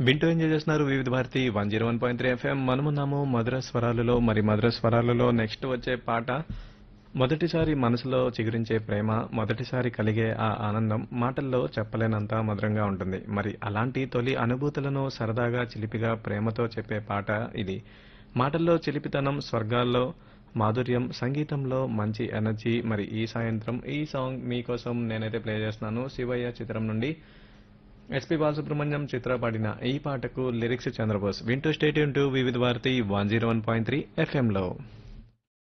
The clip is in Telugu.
వింటూ ఎంజాయ్ చేస్తున్నారు Vividh Bharati one zero one point three FM మనమున్నాము మధుర స్వరాలలో మరి మధుర స్వరాలలో నెక్స్ట్ వచ్చే పాట మొదటిసారి మనసులో చిగురించే ప్రేమ మొదటిసారి కలిగే ఆ ఆనందం మాటల్లో చెప్పలేనంత మధురంగా ఉంటుంది మరి అలాంటి తొలి అనుభూతులను సరదాగా చిలిపిగా ప్రేమతో చెప్పే పాట ఇది మాటల్లో చిలిపితనం స్వర్గాల్లో మాధుర్యం సంగీతంలో మంచి ఎనర్జీ మరి ఈ సాయంత్రం ఈ సాంగ్ మీకోసం నేనైతే ప్లే చేస్తున్నాను శివయ్య చిత్రం నుండి ఎస్పి బాలసుబ్రహ్మణ్యం చిత్ర పాడిన ఈ పాటకు లిరిక్స్ చంద్రబోస్ వింటూ స్టేట్ టు Vividh Bharati one zero one point three ఎఫ్ఎంలో